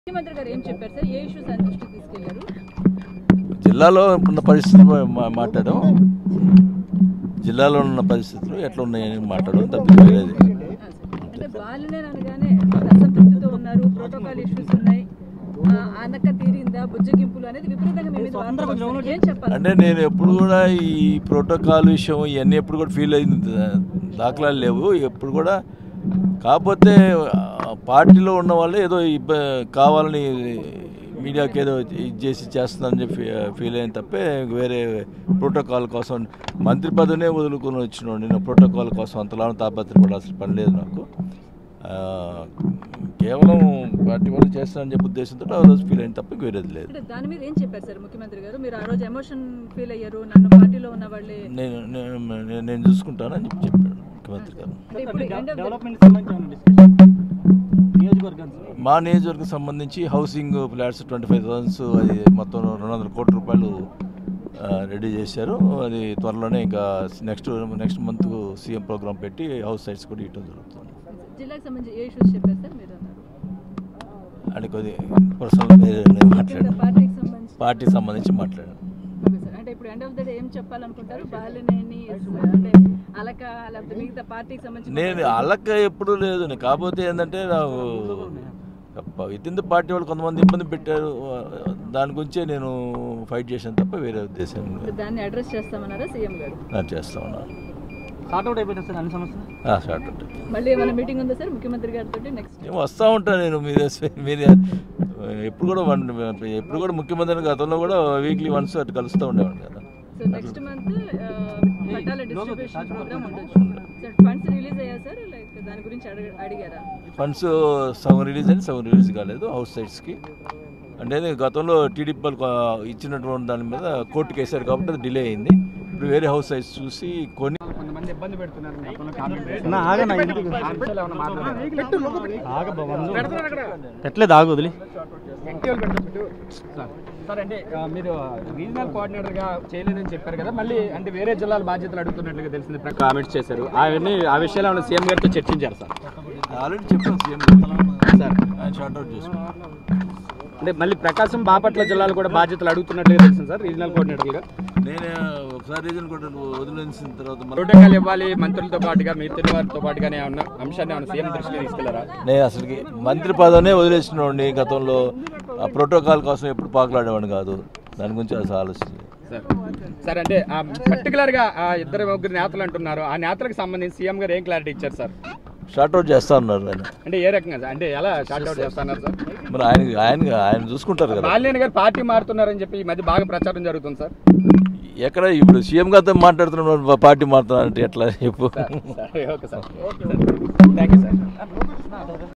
ముఖ్యమంత్రి గారు ఏం చెప్పారు సార్ ఏ ఇష్యూస్ ఆయన దృష్టికి తీసుకెళ్లారు జిల్లాలో ఉన్న పరిస్థితులు మా- మాట్లాడడం జిల్లాలో ఉన్న పరిస్థితులు ఎట్లా ఉన్నాయని మాట్లాడడం తప్ప వేరేది ఆ, సార్. అంటే బాలినే అనగానే కొంత అసంతృప్తితో ఉన్నారు ప్రోటోకాల్ ఇష్యూస్ ఉన్నాయి ఆ, ఆనక తీరిందా బుజ్జగింపులు అనేది విపరీతంగా మీ మీద వార్తలు వస్తున్నాయి. ఏం చెప్పాలి అంటే నేను ఎప్పుడు కూడా ఈ ప్రోటోకాల్ విషయం ఇవన్నీ ఎప్పుడు కూడా ఫీల్ అయింది దా- దాఖలాలు లేవు ఎప్పుడు కూడా కాకపోతే ఆ, పార్టీలో ఉన్న వాళ్ళు ఏదో ఇబ్బ కావాలని మీడియాకి ఏదో ఇది చేసి చేస్తుందని చెప్పి ఫీల్ అయింది తప్పే వేరే ప్రోటోకాల్ కోసం మంత్రి పదవినే వదులుకొని వచ్చిన నేను ప్రోటోకాల్ కోసం అంతలా తాపత్రపడాల్సిన పని లేదు నాకు ఆ, కేవలం పార్టీ వాళ్ళు చేస్తానని చెప్పి ఉద్దేశంతో ఆ రోజు ఫీల్ అయింది తప్ప వేరేది లేదు అంటే దాని మీద ఏం చెప్పారు సార్ ముఖ్యమంత్రి గారు మీరు ఆ రోజు ఎమోషన్ ఫీల్ అయ్యారు నన్ను పార్టీలో ఉన్న వాళ్ళే నేను నేను నేను- నేను చూసుకుంటానని చెప్పి చెప్పాడు ముఖ్యమంత్రి గారు అంటే ఇప్పుడు end of the- డెవలప్మెంట్ సంబంధించి ఏమైనా డిస్కషన్ నియోజకవర్గానికి మా నియోజకవర్గం సంబంధించి housing flats twenty five thousands అది మొత్తం రెండు వందల కోట్ల రూపాయలు ఆ, రెడీ చేశారు అది త్వరలోనే ఇంకా next next month CM program పెట్టి హౌస్ సైట్స్ కూడా ఇవ్వడం జరుగుతుంది జిల్లాకు సంబంధించి ఏ ఇష్యూస్ చెప్పారు సార్ మీరు అన్నారు అది కొద్ది పర్సనల్ మాట్లాడాను పార్టీకి సంబంధించి పార్టీకి సంబంధించి మాట్లాడాను ఓకే సార్ అంటే ఇప్పుడు ఎండ్ ఆఫ్ ద డే ఏం చెప్పాలనుకుంటారు బాలినేని అంటే అలక లేకపోతే మిగతా పార్టీకి సంబంధించి నేను అలక ఎప్పుడూ లేదు నేను కాకపోతే ఏంటంటే నాకు విత్ ఇన్ ద పార్టీ వాళ్ళు కొంతమంది ఇబ్బంది పెట్టారు దాని గురించే నేను ఫైట్ చేశాను తప్ప వేరే ఉద్దేశం లేదు. దాన్ని అడ్రస్ చేస్తామన్నారా సీఎం గారు నేను చేస్తా ఉన్నాను సార్ట్ అవుట్ అయిపోయింది సార్ అన్ని సమస్యలు షార్ట్ ఉంటుంది మళ్ళీ ఏమైనా మీటింగ్ ఉందా సార్ ముఖ్యమంత్రి గారితో నెక్స్ట్ నేను వస్తూ ఉంటాను నేను మీరు మీరు ఎప్పుడు కూడా వన్ ఎప్పుడు కూడా ముఖ్యమంత్రి గతంలో కూడా వీక్లీ వన్స్ అటు కలుస్తూ ఉండేవాడు కదా సో నెక్స్ట్ మంత్ పట్టాల డిస్ట్రిబ్యూషన్ ప్రోగ్రామ్ ఉండొచ్చు సార్ ఫండ్స్ రిలీజ్ అయ్యా సార్ లైక్ దాని గురించి అడగ- అడిగారా ఫండ్స్ సగం రిలీజ్ అయింది సగం రిలీజ్ కాలేదు హౌస్ సైట్స్కి అంటే ఇది గతంలో టీడీపీ వాళ్ళు కొ- ఇచ్చినటువంటి దాని మీద కోర్టుకి వేశారు కాబట్టి అది డిలే అయింది ఇప్పుడు వేరే హౌస్ సైట్స్ చూసి కొన్ని కొంతమంది ఇబ్బంది పెడుతున్నారు గతంలో కామెంట్ నా ఆగనా ఇంటికి ఆ విషయాలు ఏమైనా మాట్లాడారు ఆగ పెట్టలేదు ఆగు వదిలి సార్ సార్ అంటే ఆ, మీరు రీజనల్ కోఆర్డినేటర్ గా చేయలేదని చెప్పారు కదా మళ్ళీ అంటే వేరే జిల్లాల బాధ్యతలు అడుగుతున్నట్లుగా తెలిసింది కామెంట్స్ చేశారు అవన్నీ ఆ విషయాలు ఏమైనా సీఎం గారితో చర్చించారు సార్ ఆల్రెడీ చెప్పాను సీఎం సార్ ఆయన షార్ట్ అవుట్ చేసుకున్నాను అంటే మళ్ళీ ప్రకాశం బాపట్ల జిల్లాలు కూడా బాధ్యతలు అడుగుతున్నట్లుగా తెలిసింది సార్ రీజనల్ కోఆర్డినేటర్ గా నేను ఒకసారి రీజన్ కూడా వదిలేసిన తర్వాత మళ్ళీ ప్రోటోకాల్ ఇవ్వాలి మంత్రులతో పాటుగా మిగతా వారితో పాటుగానే ఏమన్నా అంశాన్ని ఏమన్నా సీఎం దృష్టికి తీసుకెళ్లారా నేను అసలుకి మంత్రి పదవినే వదిలేసినవాడిని గతంలో ఆ ప్రోటోకాల్ కోసం ఎప్పుడు పాకులాడేవాడిని కాదు దాని గురించి అసలు ఆలోచన సార్ సార్ అంటే పర్టికులర్ గా ఆ ఇద్దరు ముగ్గురు నేతలు అంటున్నారు ఆ నేతలకు సంబంధించి సీఎం గారు ఏం క్లారిటీ ఇచ్చారు సార్ షార్ట్ అవుట్ చేస్తా ఉన్నారు ఆయన అంటే ఏ రకంగా సార్? అంటే ఎలా షార్ట్ అవుట్ చేస్తున్నారు సార్ మరి ఆయన ఆయన ఆయన చూసుకుంటారు కదా బాలినేని గారు పార్టీ మారుతున్నారని చెప్పి ఈ మధ్య బాగా ప్రచారం జరుగుతుంది సార్ ఎక్కడ ఇప్పుడు సీఎం గారితో మాట్లాడుతున్న పార్టీ మారుతున్నారంటే ఎట్లా చెప్పు సరే okay sir thank you sir